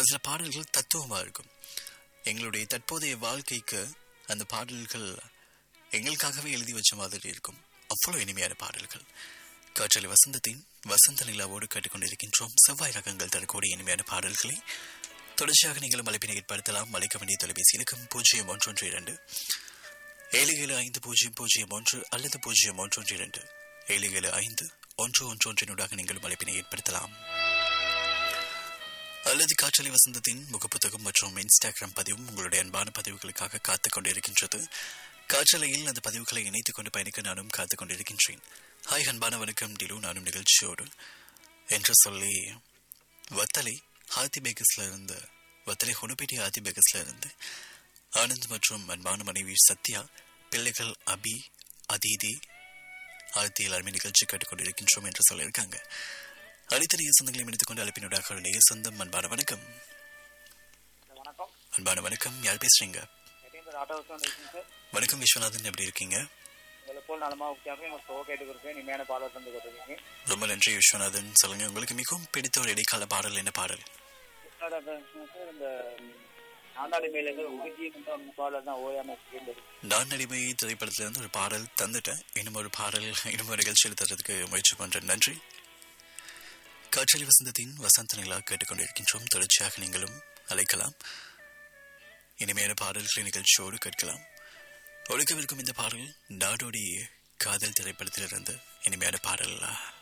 ஒரு சில பாடல்கள் தத்துவமா இருக்கும் எங்களுடைய தற்போதைய வாழ்க்கைக்கு அந்த பாடல்கள் எங்களுக்காகவே எழுதி வச்ச மாதிரி இருக்கும் அவ்வளவு இனிமையான பாடல்கள் காற்றலை வசந்தத்தின் வசந்த நிலாவோடு கேட்டுக்கொண்டிருக்கின்றோம் செவ்வாய் ரகங்கள் தரக்கூடிய இனிமையான பாடல்களை தொடர்ச்சியாக நீங்களும் அழைப்பினை ஏற்படுத்தலாம் அழைக்க வேண்டிய தொலைபேசி இலக்கம் பூஜ்ஜியம் ஒன்று ஒன்று இரண்டு ஏழு ஏழு ஐந்து பூஜ்ஜியம் பூஜ்ஜியம் ஒன்று அல்லது பூஜ்ஜியம் ஒன்று ஒன்று இரண்டு ஏழு ஏழு ஐந்து ஒன்று ஒன்று ஒன்றினூடாக நீங்களும் அழைப்பினை ஏற்படுத்தலாம் அல்லது காற்றலை வசந்தத்தின் முகப்புத்தகம் மற்றும் இன்ஸ்டாகிராம் பதிவும் உங்களுடைய அன்பான பதிவுகளுக்காக காத்துக் கொண்டிருக்கின்றது காற்றலையில் அந்த பதிவுகளை இணைத்துக் கொண்டு பயணிக்க நானும் காத்துக் கொண்டிருக்கின்றேன் ஹாய் அன்பான வணக்கம் டிலு நானும் நிகழ்ச்சியோடு என்று சொல்லி வத்தலை ஹாத்தி பேக்கஸ்ல இருந்து வத்தலை ஹுனப்பேட்டி ஹாத்தி பேக்கஸ்ல இருந்து ஆனந்த் மற்றும் அன்பான மனைவி சத்யா பிள்ளைகள் அபி அதீதி ஆதித்தி எல்லாருமே நிகழ்ச்சி கேட்டுக்கொண்டிருக்கின்றோம் என்று சொல்லியிருக்காங்க அனைத்து நேய சொந்தங்களையும் இணைத்துக் கொண்டு அழைப்பினூடாக நேய சொந்தம் அன்பான வணக்கம் வணக்கம் அன்பான வணக்கம் யார் பேசுறீங்க நிறைய பேர் ஆட்டோ வந்து இருக்குங்க சார் வணக்கம் விஸ்வநாதன் எப்படி இருக்கீங்க உங்களை போல் நலமா உற்சாகம் உங்கள் ஷோ கேட்டுக்கிறேன் இனிமையான பாடல் தந்து கொடுத்துருக்கீங்க ரொம்ப நன்றி விஸ்வநாதன் சொல்லுங்க உங்களுக்கு மிகவும் பிடித்த ஒரு இடைக்கால பாடல் என்ன பாடல் சார் இந்த நாடாடி மேலேருந்து உறுதி அந்த பாடல் தான் ஓயாம இருந்தது நான் அடிமை திரைப்படத்துல இருந்து ஒரு பாடல் தந்துட்டேன் இன்னும் ஒரு பாடல் இன்னும் ஒரு நிகழ்ச்சியில் தர்றதுக்கு முயற்சி பண்றேன் நன்றி காற்றலி வசந்தத்தின் வசந்த நிலா கேட்டுக்கொண்டிருக்கின்றோம் தொடர்ச்சியாக நீங்களும் அழைக்கலாம் இனிமையான பாடல்களை நிகழ்ச்சியோடு கேட்கலாம் ஒழுக்கவிருக்கும் இந்த பாடல் நாடோடி காதல் திரைப்படத்திலிருந்து இனிமையான பாடல்